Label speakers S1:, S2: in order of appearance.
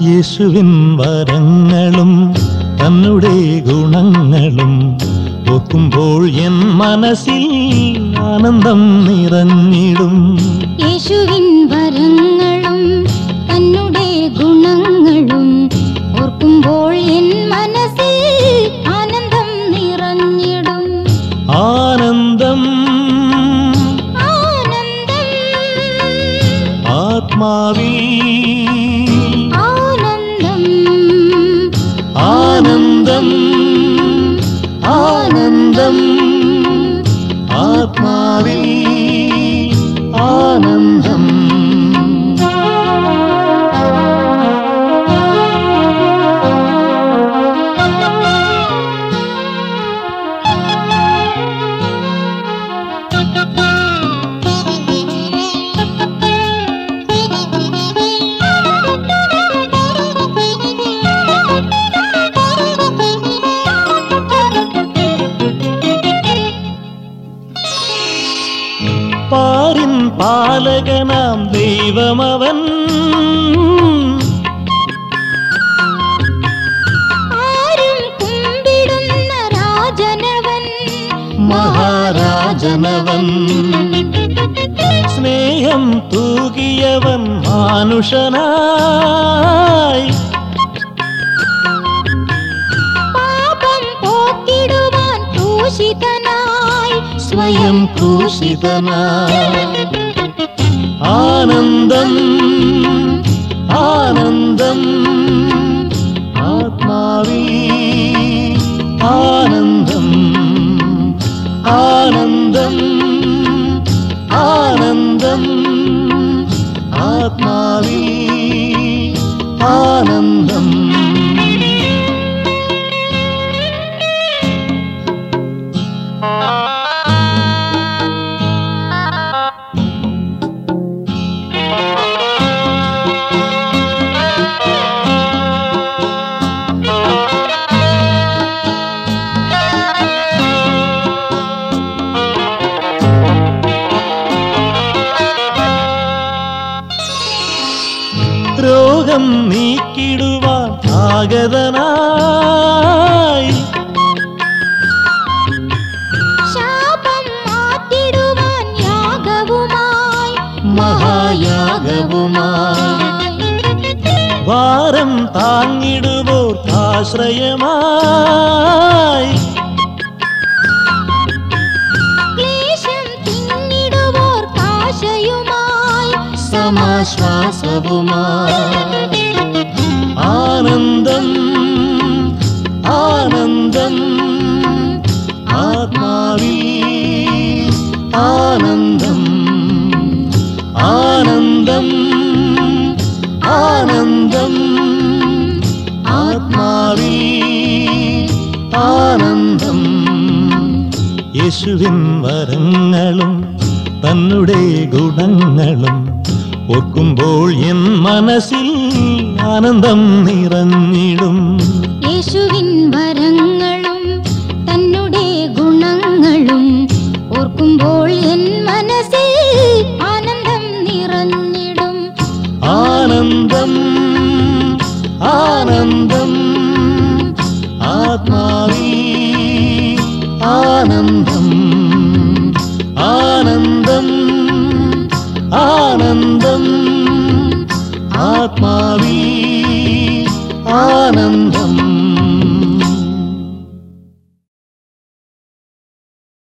S1: യേശുവിൻ വരങ്ങളും തന്നുടെ ഗുണങ്ങളും ഓർക്കുമ്പോൾ എൻ മനസ്സിൽ ആനന്ദം നിറഞ്ഞിടും
S2: യേശുവിൻ വരങ്ങളും തന്നുടെ ഗുണങ്ങളും ഓർക്കുമ്പോൾ എൻ മനസ്സിൽ ആനന്ദം നിറഞ്ഞിടും
S1: ആനന്ദം
S2: ആനന്ദം
S1: ആത്മാവിൽ
S2: ആനന്ദം
S1: ആനന്ദം ആനന്ദം ആത്മാവിൽ ആനന്ദം പാരിൻ പാലകനാം ദൈവമവൻ
S2: ആരും കുമ്പിടുന്ന രാജനവൻ
S1: മഹാരാജനവൻ സ്നേഹം തൂകിയവൻ മാനുഷനായി
S2: പാപം പോക്കിടുവാൻ ക്രൂശിതനായി
S1: സ്വയം ക്രൂശിതനായി ആനന്ദം ആനന്ദം ആത്മാവിൽ ആനന്ദം ആനന്ദം ആനന്ദം ആത്മാവിൽ ആനന്ദം രോഗം നീക്കിടുവാൻ ആഗതനായി
S2: ശാപം മാറ്റിടുവാൻ യാഗവുമായി
S1: മഹായാഗവുമായി ഭാരം താങ്ങിടുവോർക്കാശ്രയമായി
S2: ക്ലേശം തിന്നിടുവോർ കാശയുമായി
S1: സമാശ്വാസവുമായി ആനന്ദം ആനന്ദം ആത്മാവിൽ ആനന്ദം ആനന്ദം ആനന്ദം ആത്മാവിൽ ആനന്ദം യേശുവിൻ വരങ്ങളും തന്നുടെ ഗുണങ്ങളും ഓർക്കുമ്പോൾ എൻ മനസ്സിൽ ആനന്ദം നിറഞ്ഞിടും
S2: യേശുവിൻ വരങ്ങളും തന്നുടെ ഗുണങ്ങളും ഓർക്കുമ്പോൾ എൻ മനസ്സിൽ ആനന്ദം നിറഞ്ഞിടും
S1: ആനന്ദം ആനന്ദം ആത്മാവിൽ ആനന്ദം ആനന്ദം ആനന്ദം ആത്മാവിൽ